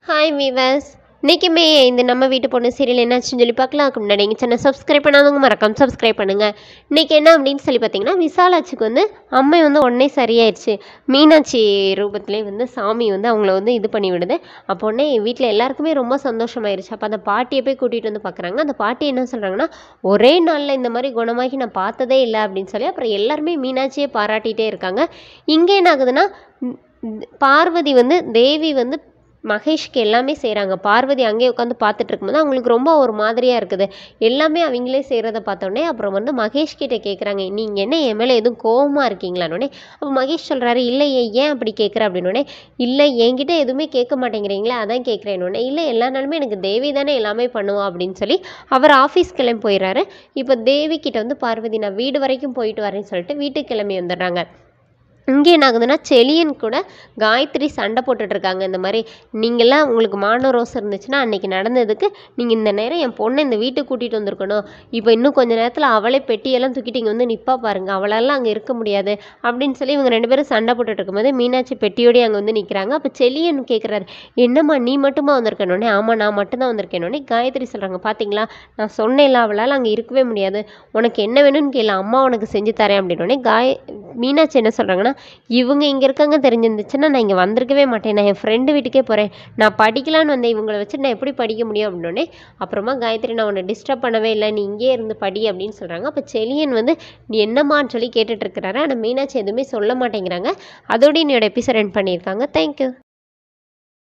hi viewers இன்றைக்குமே இந்த நம்ம வீட்டு பொண்ணு சீரியல் என்னாச்சுன்னு சொல்லி பார்க்கலாம் அதுக்கு முன்னாடி எங்கள் சேனல் சப்ஸ்கிரைப் பண்ணாதவங்க மறக்காம சப்ஸ்கிரைப் பண்ணுங்கள் இன்றைக்கி என்ன அப்படின்னு சொல்லி பார்த்தீங்கன்னா விசாலாட்சிக்கு வந்து அம்மை வந்து உடனே சரியாயிடுச்சு மீனாட்சி ரூபத்திலே வந்து சாமி வந்து அவங்கள வந்து இது பண்ணி விடுது அப்போ உடனே வீட்டில் எல்லாருக்குமே ரொம்ப சந்தோஷமாயிருச்சு அப்போ அந்த பாட்டியை போய் கூட்டிகிட்டு வந்து பார்க்குறாங்க அந்த பாட்டி என்ன சொல்கிறாங்கன்னா ஒரே நாளில் இந்த மாதிரி குணமாகி நான் பார்த்ததே இல்லை அப்படின்னு சொல்லி அப்புறம் எல்லாருமே மீனாட்சியே பாராட்டிகிட்டே இருக்காங்க இங்கே என்ன ஆகுதுன்னா ம், ம், பார்வதி வந்து தேவி வந்து மகேஷ்க்கு எல்லாமே செய்கிறாங்க பார்வதி அங்கேயே உட்காந்து பார்த்துட்டு இருக்கும்போது அவங்களுக்கு ரொம்ப ஒரு மாதிரியாக இருக்குது எல்லாமே அவங்களே செய்கிறத பார்த்தோன்னே அப்புறம் வந்து மகேஷ் கிட்ட கேட்குறாங்க நீங்கள் என்ன என் மேலே எதுவும் கோவமாக இருக்கீங்களான்னொடனே அப்போ மகேஷ் சொல்கிறாரு இல்லை ஏன் ஏன் அப்படி கேட்குற அப்படின்னோடனே இல்லை என்கிட்ட எதுவுமே கேட்க மாட்டேங்கிறீங்களே அதான் கேட்குறேன்னொடனே இல்லை எல்லா நாளுமே எனக்கு தேவி தானே எல்லாமே பண்ணுவா அப்படின்னு சொல்லி அவர் ஆஃபீஸ் கிளம்பி போயிடுறாரு இப்போ தேவி கிட்ட வந்து பார்வதி நான் வீடு வரைக்கும் போயிட்டு வரேன்னு சொல்லிட்டு வீட்டுக்கு கிளம்பி வந்துடுறாங்க இங்கே என்ன ஆகுதுன்னா செலியன் கூட காயத்ரி சண்டை போட்டுட்டு இருக்காங்க இந்த மாதிரி நீங்கள்லாம் உங்களுக்கு மான ரோஸ் இருந்துச்சுன்னா அன்னைக்கு நடந்ததுக்கு நீங்கள் இந்த நேரம் என் பொண்ணை இந்த வீட்டுக்கு கூட்டிகிட்டு வந்திருக்கணும் இப்போ இன்னும் கொஞ்ச நேரத்தில் அவளே பெட்டியெல்லாம் தூக்கிட்டு இங்கே வந்து நிற்பா பாருங்க அவளாலாம் அங்கே இருக்க முடியாது அப்படின்னு சொல்லி இவங்க ரெண்டு பேரும் சண்டை போட்டுட்டு இருக்கும்போது மீனாட்சி பெட்டியோடய அங்கே வந்து நிற்கிறாங்க அப்போ செலியன் கேட்குறாரு என்னம்மா நீ மட்டுமா வந்திருக்கணுன்னே ஆமாம் நான் மட்டும்தான் வந்திருக்கேனோடனே காயத்ரி சொல்கிறாங்க பார்த்தீங்களா நான் சொன்னேன்ல அவளால் அங்கே இருக்கவே முடியாது உனக்கு என்ன வேணும்னு கேளு அம்மா உனக்கு செஞ்சு தரேன் அப்படின்னோடனே காய மீனாட்சி என்ன சொல்கிறாங்கன்னா இவங்க இங்கே இருக்காங்க தெரிஞ்சிருந்துச்சுன்னா நான் இங்கே வந்திருக்கவே மாட்டேன் நான் என் ஃப்ரெண்டு வீட்டுக்கே போகிறேன் நான் படிக்கலான்னு வந்தேன் இவங்கள வச்சு நான் எப்படி படிக்க முடியும் அப்படின்னோடனே அப்புறமா காயத்ரி நான் உன்னை டிஸ்டர்ப் பண்ணவே இல்லை நீ இங்கேயே இருந்து படி அப்படின்னு சொல்கிறாங்க அப்போ செலியன் வந்து நீ என்னம்மான்னு சொல்லி கேட்டுட்டு இருக்கிறாரு ஆனால் மீனாட்சி எதுவுமே சொல்ல மாட்டேங்கிறாங்க அதோட என்னோட எபிசோட் எண்ட் பண்ணியிருக்காங்க தேங்க்யூ